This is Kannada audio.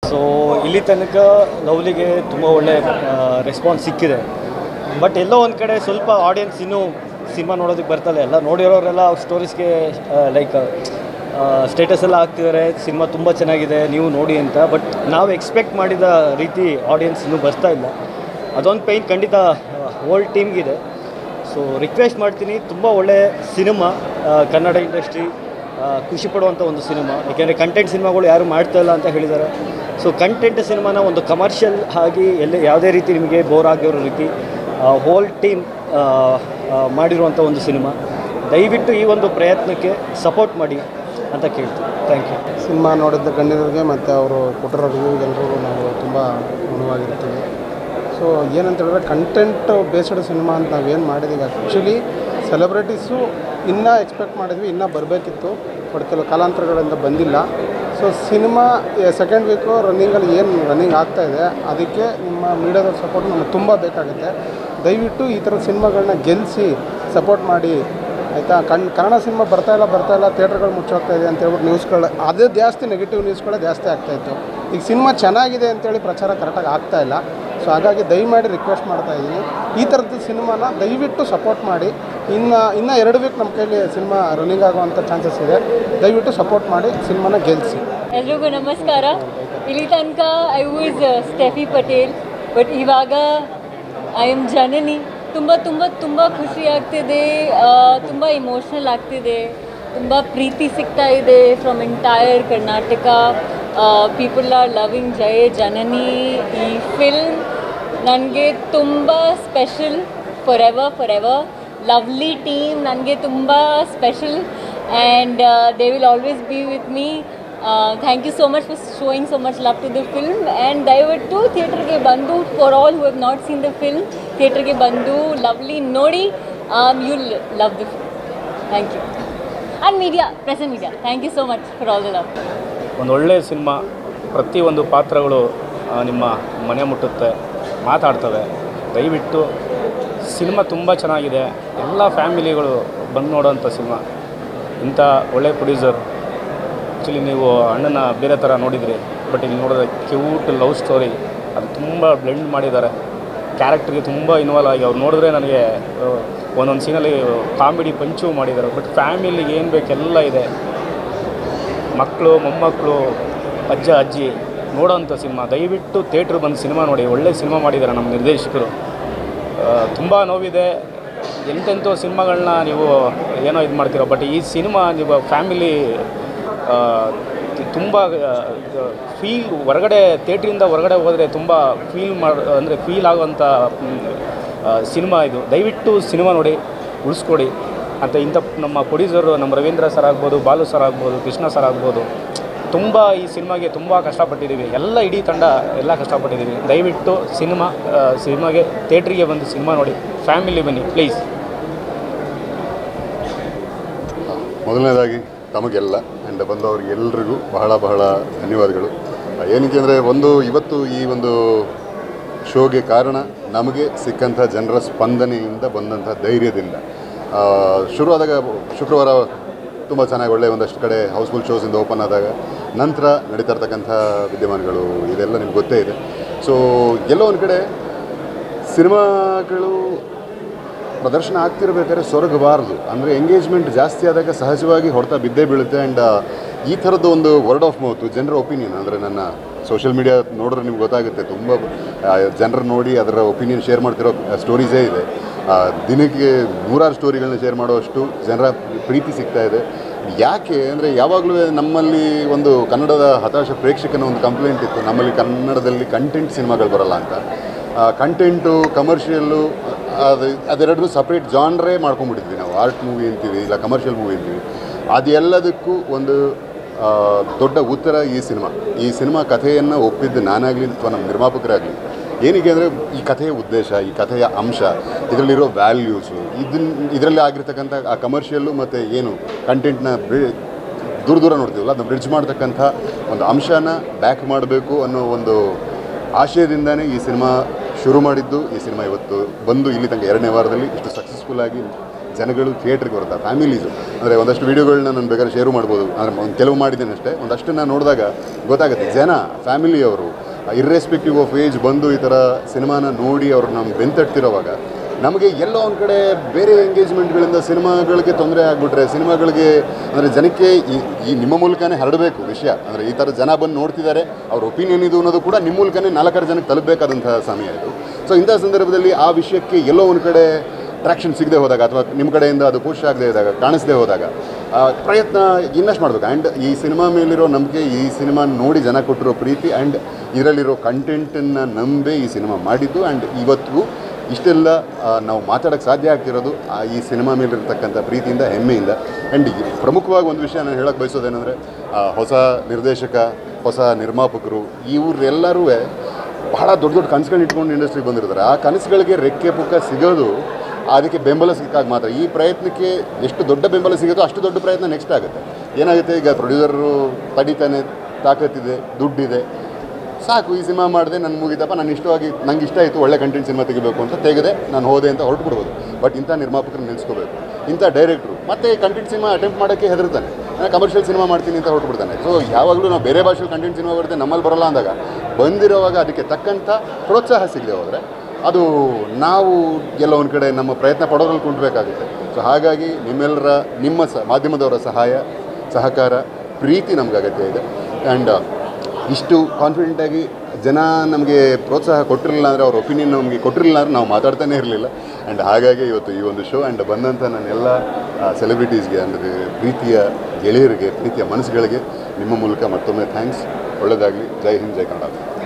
ಸೊ ಇಲ್ಲಿ ತನಕ ಲವ್ಲಿಗೆ ತುಂಬ ಒಳ್ಳೆ ರೆಸ್ಪಾನ್ಸ್ ಸಿಕ್ಕಿದೆ ಬಟ್ ಎಲ್ಲೋ ಒಂದು ಕಡೆ ಸ್ವಲ್ಪ ಆಡಿಯನ್ಸ್ ಇನ್ನೂ ಸಿನಿಮಾ ನೋಡೋದಕ್ಕೆ ಬರ್ತಾಳೆ ಎಲ್ಲ ನೋಡಿರೋರೆಲ್ಲ ಸ್ಟೋರೀಸ್ಗೆ ಲೈಕ್ ಸ್ಟೇಟಸ್ ಎಲ್ಲ ಹಾಕ್ತಿದ್ದಾರೆ ಸಿನಿಮಾ ತುಂಬ ಚೆನ್ನಾಗಿದೆ ನೀವು ನೋಡಿ ಅಂತ ಬಟ್ ನಾವು ಎಕ್ಸ್ಪೆಕ್ಟ್ ಮಾಡಿದ ರೀತಿ ಆಡಿಯನ್ಸ್ ಇನ್ನೂ ಬರ್ತಾ ಇಲ್ಲ ಅದೊಂದು ಪೈನ್ ಖಂಡಿತ ಹೋಲ್ ಟೀಮ್ಗಿದೆ ಸೊ ರಿಕ್ವೆಸ್ಟ್ ಮಾಡ್ತೀನಿ ತುಂಬ ಒಳ್ಳೆ ಸಿನಿಮಾ ಕನ್ನಡ ಇಂಡಸ್ಟ್ರಿ ಖುಷಿ ಪಡುವಂಥ ಒಂದು ಸಿನಿಮಾ ಏಕೆಂದರೆ ಕಂಟೆಂಟ್ ಸಿನಿಮಾಗಳು ಯಾರು ಮಾಡ್ತಾ ಇಲ್ಲ ಅಂತ ಹೇಳಿದ್ದಾರೆ ಸೊ ಕಂಟೆಂಟ್ ಸಿನಿಮಾನ ಒಂದು ಕಮರ್ಷಿಯಲ್ ಆಗಿ ಎಲ್ಲಿ ಯಾವುದೇ ರೀತಿ ನಿಮಗೆ ಬೋರ್ ಆಗಿರೋ ರೀತಿ ಹೋಲ್ ಟೀಮ್ ಮಾಡಿರುವಂಥ ಒಂದು ಸಿನಿಮಾ ದಯವಿಟ್ಟು ಈ ಒಂದು ಪ್ರಯತ್ನಕ್ಕೆ ಸಪೋರ್ಟ್ ಮಾಡಿ ಅಂತ ಕೇಳ್ತೀನಿ ಥ್ಯಾಂಕ್ ಯು ಸಿನಿಮಾ ನೋಡಿದ್ದ ಗಣ್ಯರಿಗೆ ಮತ್ತು ಅವರು ಕೊಟ್ಟಿರೋ ರಿವ್ಯೂಗೆಲ್ಲರಿಗೂ ನಾವು ತುಂಬ ಋಣವಾಗಿರ್ತೀವಿ ಸೊ ಏನಂತ ಹೇಳಿದ್ರೆ ಕಂಟೆಂಟ್ ಬೇಸ್ಡ್ ಸಿನಿಮಾ ಅಂತ ನಾವೇನು ಮಾಡಿದ್ದೀವಿ ಆ್ಯಕ್ಚುಲಿ ಸೆಲೆಬ್ರಿಟೀಸು ಇನ್ನೂ ಎಕ್ಸ್ಪೆಕ್ಟ್ ಮಾಡಿದ್ವಿ ಇನ್ನೂ ಬರಬೇಕಿತ್ತು ಬಟ್ ಕೆಲವು ಕಾಲಾಂತರಗಳಿಂದ ಬಂದಿಲ್ಲ ಸೊ ಸಿನಿಮಾ ಸೆಕೆಂಡ್ ವೀಕು ರನ್ನಿಂಗಲ್ಲಿ ಏನು ರನ್ನಿಂಗ್ ಆಗ್ತಾ ಇದೆ ಅದಕ್ಕೆ ನಿಮ್ಮ ಮೀಡಿಯಾದ ಸಪೋರ್ಟ್ ನಮಗೆ ತುಂಬ ಬೇಕಾಗುತ್ತೆ ದಯವಿಟ್ಟು ಈ ಥರದ ಸಿನಿಮಾಗಳನ್ನ ಗೆಲ್ಲಿಸಿ ಸಪೋರ್ಟ್ ಮಾಡಿ ಆಯಿತಾ ಕಣ್ ಕನ್ನಡ ಸಿನಿಮಾ ಬರ್ತಾ ಇಲ್ಲ ಬರ್ತಾ ಇಲ್ಲ ಥಿಯೇಟ್ರ್ಗಳು ಮುಚ್ಚೋಗ್ತಾ ಇದೆ ಅಂತ ಹೇಳ್ಬಿಟ್ಟು ನ್ಯೂಸ್ಗಳು ಅದೇ ಜಾಸ್ತಿ ನೆಗೆಟಿವ್ ನ್ಯೂಸ್ಗಳೇ ಜಾಸ್ತಿ ಆಗ್ತಾಯಿತ್ತು ಈಗ ಸಿನಿಮಾ ಚೆನ್ನಾಗಿದೆ ಅಂತೇಳಿ ಪ್ರಚಾರ ಕರೆಕ್ಟಾಗಿ ಆಗ್ತಾ ಇಲ್ಲ ಸೊ ಹಾಗಾಗಿ ದಯಮಾಡಿ ರಿಕ್ವೆಸ್ಟ್ ಮಾಡ್ತಾ ಇದ್ದೀನಿ ಈ ಥರದ್ದು ಸಿನಿಮಾನ ದಯವಿಟ್ಟು ಸಪೋರ್ಟ್ ಮಾಡಿ ಇನ್ನು ಇನ್ನೂ ಎರಡು ವೀಕ್ ನಮ್ಮ ಕೈಲಿ ಸಿನಿಮಾ ರನ್ನಿಂಗ್ ಆಗುವಂಥ ಚಾನ್ಸಸ್ ಇದೆ ದಯವಿಟ್ಟು ಸಪೋರ್ಟ್ ಮಾಡಿ ಸಿನಿಮಾನ ಗೆಲ್ಲಿಸಿ ಎಲ್ರಿಗೂ ನಮಸ್ಕಾರ ಇಲ್ಲಿ ತನಕ I was Steffi Patel but ಇವಾಗ ಐ ಆಮ್ ಜನನಿ ತುಂಬ ತುಂಬ ತುಂಬ ಖುಷಿ ಆಗ್ತಿದೆ ತುಂಬ ಇಮೋಷ್ನಲ್ ಆಗ್ತಿದೆ ತುಂಬ ಪ್ರೀತಿ ಸಿಗ್ತಾ ಇದೆ from entire Karnataka people are loving Jaya Janani ಈ ಫಿಲ್ಮ್ ನನಗೆ ತುಂಬ special for ever for ever lovely team ನನಗೆ ತುಂಬ special and they will always be with me thank you so much for showing so much love to the film and ದಯವಿಟ್ಟು ಥಿಯೇಟ್ರಿಗೆ ಬಂದು for all who have not seen the film ಥಿಯೇಟ್ರಿಗೆ ಬಂದು ಲವ್ಲಿ ನೋಡಿ you love the film thank you and media present media thank you so much for all the love ಒಂದು ಒಳ್ಳೆಯ ಸಿನಿಮಾ ಪ್ರತಿಯೊಂದು ಪಾತ್ರಗಳು ಆ, ನಿಮ್ಮ ಮನೆ ಮುಟ್ಟುತ್ತೆ ಮಾತಾಡ್ತವೆ ದಯವಿಟ್ಟು ಸಿನಿಮಾ ತುಂಬ ಚೆನ್ನಾಗಿದೆ ಎಲ್ಲ ಫ್ಯಾಮಿಲಿಗಳು ಬಂದು ನೋಡೋವಂಥ ಸಿನಿಮಾ ಇಂಥ ಒಳ್ಳೆಯ ಪ್ರೊಡ್ಯೂಸರ್ ಆ್ಯಕ್ಚುಲಿ ನೀವು ಅಣ್ಣನ ಬೇರೆ ಥರ ನೋಡಿದ್ರಿ ಬಟ್ ಇಲ್ಲಿ ನೋಡಿದ್ರೆ ಕ್ಯೂಟ್ ಲವ್ ಸ್ಟೋರಿ ಅದು ತುಂಬ ಬ್ಲೆಂಡ್ ಮಾಡಿದ್ದಾರೆ ಕ್ಯಾರೆಕ್ಟ್ರಿಗೆ ತುಂಬ ಇನ್ವಾಲ್ವ್ ಆಗಿ ಅವ್ರು ನೋಡಿದ್ರೆ ನನಗೆ ಒಂದೊಂದು ಸೀನಲ್ಲಿ ಕಾಮಿಡಿ ಪಂಚು ಮಾಡಿದ್ದಾರೆ ಬಟ್ ಫ್ಯಾಮಿಲಿಗೆ ಏನು ಬೇಕೆಲ್ಲ ಇದೆ ಮಕ್ಕಳು ಮೊಮ್ಮಕ್ಕಳು ಅಜ್ಜ ಅಜ್ಜಿ ನೋಡೋಂಥ ಸಿನಿಮಾ ದಯವಿಟ್ಟು ಥಿಯೇಟ್ರ್ ಬಂದು ಸಿನಿಮಾ ನೋಡಿ ಒಳ್ಳೆ ಸಿನಿಮಾ ಮಾಡಿದ್ದಾರೆ ನಮ್ಮ ನಿರ್ದೇಶಕರು ತುಂಬ ನೋವಿದೆ ಎಂತೆಂಥೋ ಸಿನಿಮಾಗಳನ್ನ ನೀವು ಏನೋ ಇದು ಮಾಡ್ತೀರೋ ಬಟ್ ಈ ಸಿನಿಮಾ ನೀವು ಫ್ಯಾಮಿಲಿ ತುಂಬ ಫೀಲ್ ಹೊರಗಡೆ ಥಿಯೇಟ್ರಿಂದ ಹೊರಗಡೆ ಹೋದರೆ ತುಂಬ ಫೀಲ್ ಮಾಡಿ ಅಂದರೆ ಫೀಲ್ ಆಗುವಂಥ ಸಿನಿಮಾ ಇದು ದಯವಿಟ್ಟು ಸಿನಿಮಾ ನೋಡಿ ಉಳಿಸ್ಕೊಡಿ ಅಂತ ಇಂಥ ನಮ್ಮ ಪ್ರೊಡ್ಯೂಸರು ನಮ್ಮ ರವೀಂದ್ರ ಸರ್ ಆಗ್ಬೋದು ಬಾಲು ಸರ್ ಆಗ್ಬೋದು ಕೃಷ್ಣ ಸರ್ ಆಗ್ಬೋದು ತುಂಬ ಈ ಸಿನಿಮಾಗೆ ತುಂಬ ಕಷ್ಟಪಟ್ಟಿದ್ದೀವಿ ಎಲ್ಲ ಇಡೀ ತಂಡ ಎಲ್ಲ ಕಷ್ಟಪಟ್ಟಿದ್ದೀವಿ ದಯವಿಟ್ಟು ಸಿನಿಮಾ ಆ, ಸಿನಿಮಾಗೆ ಥಿಯೇಟ್ರಿಗೆ ಬಂದು ಸಿನಿಮಾ ನೋಡಿ ಫ್ಯಾಮಿಲಿ ಬನ್ನಿ ಪ್ಲೀಸ್ ಮೊದಲನೇದಾಗಿ ತಮಗೆಲ್ಲ ಆ್ಯಂಡ್ ಬಂದವ್ರಿಗೆ ಎಲ್ರಿಗೂ ಬಹಳ ಬಹಳ ಧನ್ಯವಾದಗಳು ಏನಕ್ಕೆ ಅಂದರೆ ಒಂದು ಇವತ್ತು ಈ ಒಂದು ಶೋಗೆ ಕಾರಣ ನಮಗೆ ಸಿಕ್ಕಂಥ ಜನರ ಸ್ಪಂದನೆಯಿಂದ ಬಂದಂಥ ಧೈರ್ಯದಿಂದ ಆ, ಶುರುವಾದಾಗ ಶುಕ್ರವಾರ ತುಂಬ ಚೆನ್ನಾಗಿ ಒಳ್ಳೆಯ ಒಂದಷ್ಟು ಕಡೆ ಹೌಸ್ಫುಲ್ ಶೋಸಿಂದ ಓಪನ್ ಆದಾಗ ನಂತರ ನಡೀತಾ ಇರ್ತಕ್ಕಂಥ ವಿದ್ಯಮಾನಗಳು ಇದೆಲ್ಲ ನಿಮ್ಗೆ ಗೊತ್ತೇ ಇದೆ ಸೊ ಎಲ್ಲೋ ಒಂದು ಕಡೆ ಸಿನಿಮಾಗಳು ಪ್ರದರ್ಶನ ಆಗ್ತಿರ್ಬೇಕಾದ್ರೆ ಸೊರಗಬಾರ್ದು ಅಂದರೆ ಎಂಗೇಜ್ಮೆಂಟ್ ಜಾಸ್ತಿ ಆದಾಗ ಸಹಜವಾಗಿ ಹೊಡೆತ ಬಿದ್ದೇ ಬೀಳುತ್ತೆ ಆ್ಯಂಡ್ ಈ ಥರದ್ದು ಒಂದು ವರ್ಡ್ ಆಫ್ ಮೌತ್ ಜನರ ಒಪಿನಿಯನ್ ಅಂದರೆ ನನ್ನ ಸೋಷಿಯಲ್ ಮೀಡಿಯಾ ನೋಡಿದ್ರೆ ನಿಮ್ಗೆ ಗೊತ್ತಾಗುತ್ತೆ ತುಂಬ ಜನರು ನೋಡಿ ಅದರ ಒಪಿನಿಯನ್ ಶೇರ್ ಮಾಡ್ತಿರೋ ಸ್ಟೋರೀಸೇ ಇದೆ ಆ, ದಿನಕ್ಕೆ ನೂರಾರು ಸ್ಟೋರಿಗಳನ್ನ ಶೇರ್ ಮಾಡುವಷ್ಟು ಜನರ ಪ್ರೀತಿ ಸಿಗ್ತಾ ಇದೆ ಯಾಕೆ ಅಂದರೆ ಯಾವಾಗಲೂ ನಮ್ಮಲ್ಲಿ ಒಂದು ಕನ್ನಡದ ಹತಾಶ ಪ್ರೇಕ್ಷಕನ ಒಂದು ಕಂಪ್ಲೇಂಟ್ ಇತ್ತು ನಮ್ಮಲ್ಲಿ ಕನ್ನಡದಲ್ಲಿ ಕಂಟೆಂಟ್ ಸಿನಿಮಾಗಳು ಬರಲ್ಲ ಅಂತ ಕಂಟೆಂಟು ಕಮರ್ಷಿಯಲ್ಲು ಅದು ಅದೆರಡನ್ನೂ ಸಪ್ರೇಟ್ ಜಾನ್ರೇ ಮಾಡ್ಕೊಂಡ್ಬಿಟ್ಟಿದ್ವಿ ನಾವು ಆರ್ಟ್ ಮೂವಿ ಅಂತೀವಿ ಇಲ್ಲ ಕಮರ್ಷಿಯಲ್ ಮೂವಿ ಅಂತೀವಿ ಅದೆಲ್ಲದಕ್ಕೂ ಒಂದು ಆ, ದೊಡ್ಡ ಉತ್ತರ ಈ ಸಿನಿಮಾ ಈ ಸಿನಿಮಾ ಕಥೆಯನ್ನು ಒಪ್ಪಿದ್ದು ನಾನಾಗಲಿ ಅಥವಾ ನಮ್ಮ ನಿರ್ಮಾಪಕರಾಗಲಿ ಏನಕ್ಕೆ ಅಂದರೆ ಈ ಕಥೆಯ ಉದ್ದೇಶ ಈ ಕಥೆಯ ಅಂಶ ಇದರಲ್ಲಿರೋ ವ್ಯಾಲ್ಯೂಸು ಇದನ್ನ ಇದರಲ್ಲಿ ಆಗಿರ್ತಕ್ಕಂಥ ಆ ಕಮರ್ಷಿಯಲ್ಲು ಮತ್ತು ಏನು ಕಂಟೆಂಟ್ನ ದೂರ ದೂರ ನೋಡ್ತೀವಲ್ಲ ಅದನ್ನ ಬ್ರಿಡ್ಜ್ ಮಾಡ್ತಕ್ಕಂಥ ಒಂದು ಅಂಶನ ಬ್ಯಾಕ್ ಮಾಡಬೇಕು ಅನ್ನೋ ಒಂದು ಆಶಯದಿಂದನೇ ಈ ಸಿನಿಮಾ ಶುರು ಮಾಡಿದ್ದು ಈ ಸಿನಿಮಾ ಇವತ್ತು ಬಂದು ಇಲ್ಲಿ ತನಕ ಎರಡನೇ ವಾರದಲ್ಲಿ ಇಷ್ಟು ಸಕ್ಸಸ್ಫುಲ್ ಆಗಿ ಜನಗಳು ಥಿಯೇಟ್ರಿಗೆ ಬರ್ತಾರೆ ಫ್ಯಾಮಿಲೀಸು ಅಂದರೆ ಒಂದಷ್ಟು ವೀಡಿಯೋಗಳನ್ನ ನಾನು ಬೇಕಾದ್ರೆ ಶೇರು ಮಾಡ್ಬೋದು ಅಂದರೆ ಒಂದು ಕೆಲವು ಮಾಡಿದ್ದೇನೆ ಅಷ್ಟೇ ಒಂದಷ್ಟನ್ನು ನೋಡಿದಾಗ ಗೊತ್ತಾಗುತ್ತೆ ಜನ ಫ್ಯಾಮಿಲಿಯವರು ಇರ್ರೆಸ್ಪೆಕ್ಟಿವ್ ಆಫ್ ಏಜ್ ಬಂದು ಈ ಥರ ಸಿನಿಮಾನ ನೋಡಿ ಅವರು ನಮ್ಗೆ ಬೆಂತಟ್ತಿರೋವಾಗ ನಮಗೆ ಎಲ್ಲೋ ಒಂದು ಕಡೆ ಬೇರೆ ಎಂಗೇಜ್ಮೆಂಟ್ಗಳಿಂದ ಸಿನಿಮಾಗಳಿಗೆ ತೊಂದರೆ ಆಗಿಬಿಟ್ರೆ ಸಿನಿಮಾಗಳಿಗೆ ಅಂದರೆ ಜನಕ್ಕೆ ಈ ಈ ನಿಮ್ಮ ಮೂಲಕನೇ ಹರಡಬೇಕು ವಿಷಯ ಅಂದರೆ ಈ ಥರ ಜನ ಬಂದು ನೋಡ್ತಿದ್ದಾರೆ ಅವ್ರ ಒಪಿನಿಯನ್ ಇದು ಅನ್ನೋದು ಕೂಡ ನಿಮ್ಮ ಮೂಲಕನೇ ನಾಲ್ಕಾರು ಜನಕ್ಕೆ ತಲುಪಬೇಕಾದಂತಹ ಸಮಯ ಇದು ಸೊ ಇಂಥ ಸಂದರ್ಭದಲ್ಲಿ ಆ ವಿಷಯಕ್ಕೆ ಎಲ್ಲೋ ಒಂದು ಕಡೆ ಟ್ರ್ಯಾಕ್ಷನ್ ಸಿಗದೆ ಹೋದಾಗ ಅಥವಾ ನಿಮ್ಮ ಕಡೆಯಿಂದ ಅದು ಪುಷ್ ಆಗದೆ ಹೋದಾಗ ಕಾಣಿಸದೆ ಹೋದಾಗ ಆ, ಪ್ರಯತ್ನ ಇನ್ನಷ್ಟು ಮಾಡಬೇಕು ಆ್ಯಂಡ್ ಈ ಸಿನಿಮಾ ಮೇಲಿರೋ ನಂಬಿಕೆ ಈ ಸಿನಿಮಾ ನೋಡಿ ಜನ ಕೊಟ್ಟಿರೋ ಪ್ರೀತಿ ಆ್ಯಂಡ್ ಇದರಲ್ಲಿರೋ ಕಂಟೆಂಟನ್ನು ನಂಬಿ ಈ ಸಿನಿಮಾ ಮಾಡಿದ್ದು ಆ್ಯಂಡ್ ಇವತ್ತಿಗೂ ಇಷ್ಟೆಲ್ಲ ಆ, ನಾವು ಮಾತಾಡೋಕ್ಕೆ ಸಾಧ್ಯ ಆಗ್ತಿರೋದು ಆ ಈ ಸಿನಿಮಾ ಮೇಲಿರ್ತಕ್ಕಂಥ ಪ್ರೀತಿಯಿಂದ ಹೆಮ್ಮೆಯಿಂದ ಆ್ಯಂಡ್ ಪ್ರಮುಖವಾಗಿ ಒಂದು ವಿಷಯ ನಾನು ಹೇಳಕ್ಕೆ ಬಯಸೋದೇನೆಂದರೆ ಹೊಸ ನಿರ್ದೇಶಕ ಹೊಸ ನಿರ್ಮಾಪಕರು ಇವರೆಲ್ಲರೂ ಬಹಳ ದೊಡ್ಡ ದೊಡ್ಡ ಕನಸುಗಳನ್ನ ಇಟ್ಕೊಂಡು ಇಂಡಸ್ಟ್ರಿಗೆ ಬಂದಿರ್ತಾರೆ ಆ ಕನಸುಗಳಿಗೆ ರೆಕ್ಕೆ ಪುಕ್ಕ ಸಿಗೋದು ಅದಕ್ಕೆ ಬೆಂಬಲ ಸಿಕ್ಕಾಗ ಮಾತ್ರ ಈ ಪ್ರಯತ್ನಕ್ಕೆ ಎಷ್ಟು ದೊಡ್ಡ ಬೆಂಬಲ ಸಿಗುತ್ತೋ ಅಷ್ಟು ದೊಡ್ಡ ಪ್ರಯತ್ನ ನೆಕ್ಸ್ಟ್ ಆಗುತ್ತೆ ಏನಾಗುತ್ತೆ ಈಗ ಪ್ರೊಡ್ಯೂಸರು ತಡಿತಾನೆ ತಾಕತ್ತಿದೆ ದುಡ್ಡಿದೆ ಸಾಕು ಈ ಸಿನಿಮಾ ಮಾಡಿದೆ ನನ್ನ ಮುಗಿದಪ್ಪ ನಾನು ಇಷ್ಟವಾಗಿ ನಂಗೆ ಇಷ್ಟ ಆಯಿತು ಒಳ್ಳೆ ಕಂಟೆಂಟ್ ಸಿನಿಮಾ ತೆಗಿಬೇಕು ಅಂತ ತೆಗೆದೆ ನಾನು ಹೋದೆ ಅಂತ ಹೊರಟು ಬಿಡ್ಬೋದು ಬಟ್ ಇಂಥ ನಿರ್ಮಾಪಕರು ನಿಲ್ಲಿಸ್ಕೋಬೇಕು ಇಂಥ ಡೈರೆಕ್ಟ್ರು ಮತ್ತೆ ಕಂಟೆಂಟ್ ಸಿನಿಮಾ ಅಟೆಂಪ್ಟ್ ಮಾಡೋಕ್ಕೆ ಹೆದರ್ತಾನೆ ನಾನು ಕಮರ್ಷಿಯಲ್ ಸಿನಿಮಾ ಮಾಡ್ತೀನಿ ಅಂತ ಹೊರಟು ಬಿಡ್ತಾನೆ ಸೊ ಯಾವಾಗಲೂ ನಾವು ಬೇರೆ ಭಾಷೆಯಲ್ಲಿ ಕಂಟೆಂಟ್ ಸಿನಿಮಾ ಬರುತ್ತೆ ನಮ್ಮಲ್ಲಿ ಬರಲ್ಲ ಅಂದಾಗ ಬಂದಿರೋವಾಗ ಅದಕ್ಕೆ ತಕ್ಕಂಥ ಪ್ರೋತ್ಸಾಹ ಸಿಗದೆ ಹೋದರೆ ಅದು ನಾವು ಎಲ್ಲ ಒಂದು ಕಡೆ ನಮ್ಮ ಪ್ರಯತ್ನ ಪಡೋದ್ರಲ್ಲಿ ಕುಂಟಬೇಕಾಗುತ್ತೆ ಸೊ ಹಾಗಾಗಿ ನಿಮ್ಮೆಲ್ಲರ ನಿಮ್ಮ ಸ ಮಾಧ್ಯಮದವರ ಸಹಾಯ ಸಹಕಾರ ಪ್ರೀತಿ ನಮ್ಗೆ ಅಗತ್ಯ ಇದೆ ಆ್ಯಂಡ್ ಇಷ್ಟು ಕಾನ್ಫಿಡೆಂಟಾಗಿ ಜನ ನಮಗೆ ಪ್ರೋತ್ಸಾಹ ಕೊಟ್ಟಿರಲಿಲ್ಲ ಅಂದರೆ ಅವ್ರ ಒಪಿನಿಯನ್ ನಮಗೆ ಕೊಟ್ಟಿರಲಿಲ್ಲ ಅಂದರೆ ನಾವು ಮಾತಾಡ್ತಾನೆ ಇರಲಿಲ್ಲ ಆ್ಯಂಡ್ ಹಾಗಾಗಿ ಇವತ್ತು ಈ ಒಂದು ಶೋ ಆ್ಯಂಡ್ ಬಂದಂಥ ನನ್ನೆಲ್ಲ ಸೆಲೆಬ್ರಿಟೀಸ್ಗೆ ಅಂದರೆ ಪ್ರೀತಿಯ ಗೆಳೆಯರಿಗೆ ಪ್ರೀತಿಯ ಮನಸ್ಸುಗಳಿಗೆ ನಿಮ್ಮ ಮೂಲಕ ಮತ್ತೊಮ್ಮೆ ಥ್ಯಾಂಕ್ಸ್ ಒಳ್ಳೆಯದಾಗಲಿ ಜೈ ಹಿಂದ್ ಜೈ ಕನ್ನಡ